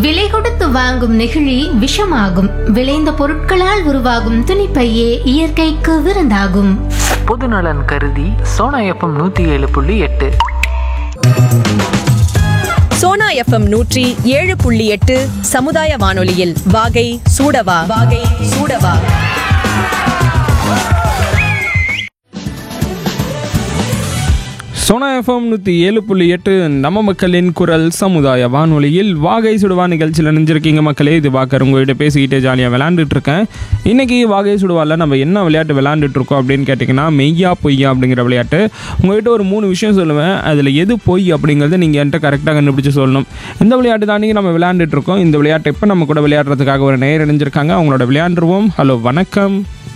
விலை கொடுத்து வாங்கும் நெகிழி விஷமாகும் விளைந்த பொருட்களால் உருவாகும் துணிப்பையே இயற்கைக்கு விருந்தாகும் பொதுநலன் கருதி சோனா எஃப்எம் நூற்றி ஏழு புள்ளி எட்டு சோனா எஃப்எம் நூற்றி ஏழு புள்ளி எட்டு சமுதாய வானொலியில் வாகை சூடவா வாகை சூடவா சோனா எஃப்எம் நூற்றி ஏழு புள்ளி எட்டு நம்ம மக்களின் குரல் சமுதாய வானொலியில் வாகை சுடுவா நிகழ்ச்சியில் நினைஞ்சிருக்கீங்க மக்களே இது பார்க்குற உங்ககிட்ட பேசிக்கிட்டே ஜாலியாக விளாண்டுட்டு இருக்கேன் இன்றைக்கி வாகை சுடுவாவில் நம்ம என்ன விளையாட்டு விளாண்டுட்டு இருக்கோம் அப்படின்னு கேட்டிங்கன்னா மெய்யா பொய்யா அப்படிங்கிற விளையாட்டு உங்ககிட்ட ஒரு மூணு விஷயம் சொல்லுவேன் அதில் எது பொய் அப்படிங்கிறத நீங்கள் என்கிட்ட கரெக்டாக கண்டுபிடிச்சு சொல்லணும் இந்த விளையாட்டு தாண்டி நம்ம விளையாண்டுட்டு இருக்கோம் இந்த விளையாட்டை இப்போ நம்ம கூட விளையாடுறதுக்காக ஒரு நேர் இணைஞ்சிருக்காங்க அவங்களோட விளையாண்டுருவோம் ஹலோ வணக்கம்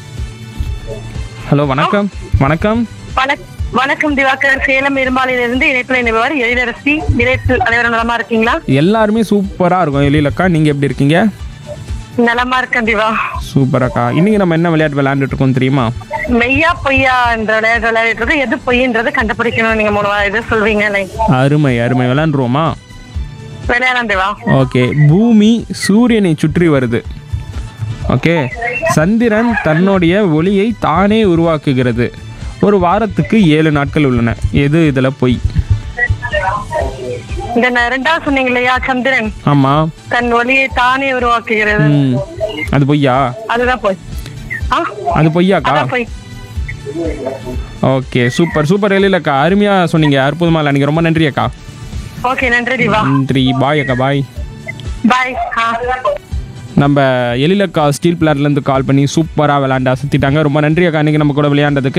ஹலோ வணக்கம் வணக்கம் வணக்- வணக்கம் திவாகர் சேலம் இரும்பாலையிலிருந்து இணைப்பில் இணைவார் எழிலரசி நிலையத்தில் அனைவரும் நலமா இருக்கீங்களா எல்லாருமே சூப்பராக இருக்கும் எழிலக்கா நீங்கள் எப்படி இருக்கீங்க நலமா இருக்கேன் திவா சூப்பராக்கா இன்னைக்கு நம்ம என்ன விளையாட்டு விளையாண்டுட்டு இருக்கோம் தெரியுமா மெய்யா பொய்யா என்ற விளையாட்டு விளையாடிட்டு இருக்கு எது பொய்ன்றது கண்டுபிடிக்கணும் நீங்க மூணு வா- இது சொல்வீங்க லைக் அருமை அருமை விளையாண்டுருவோமா விளையாடலாம் திவா ஓகே பூமி சூரியனை சுற்றி வருது ஓகே சந்திரன் தன்னுடைய ஒளியை தானே உருவாக்குகிறது ஒரு வாரத்துக்கு ஏழு நாட்கள் உள்ளன எது இதில் பொய் இந்த ந- ரெண்டாவது சொன்னீங்க இல்லையா சந்திரன் ஆமாம் தன் ஒளியை தானே உருவாக்குகிறது ம் அது பொய்யா அதுதான் பொய் ஆ அது பொய்யாக்கா அதான் பொய் ஓகே சூப்பர் சூப்பர் எழிலக்கா அருமையாக சொன்னீங்க அற்புதமாக இல்லை நீங்கள் ரொம்ப நன்றி அக்கா ஓகே நன்றி திவா நன்றி பாய் அக்கா பாய் பாய் ஆ நம்ம எழிலக்கா ஸ்டீல் பிளாட்லேருந்து கால் பண்ணி சூப்பராக விளையாண்டு அசத்திட்டாங்க ரொம்ப நன்றி அக்கா இன்றைக்கி நம்ம கூட விளையாண்டதுக்கு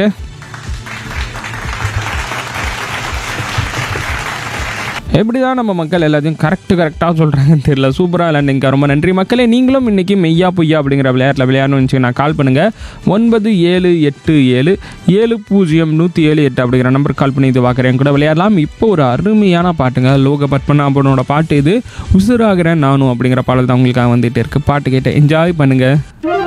எப்படி தான் நம்ம மக்கள் எல்லாத்தையும் கரெக்டு கரெக்டாக சொல்கிறாங்கன்னு தெரியல சூப்பராக விளையாண்டுங்க ரொம்ப நன்றி மக்களே நீங்களும் இன்றைக்கி மெய்யா பொய்யா அப்படிங்கிற விளையாட்டில் விளையாடணும்னு நான் கால் பண்ணுங்கள் ஒன்பது ஏழு எட்டு ஏழு ஏழு பூஜ்ஜியம் நூற்றி ஏழு எட்டு அப்படிங்கிற நம்பர் கால் பண்ணி இது பார்க்குறேன் கூட விளையாடலாம் இப்போ ஒரு அருமையான பாட்டுங்க லோக பத்மநாபனோட பாட்டு இது உசுராகிறேன் நானும் அப்படிங்கிற பாடல் தான் உங்களுக்காக வந்துட்டு இருக்கு பாட்டு கேட்டு என்ஜாய் பண்ணுங்கள்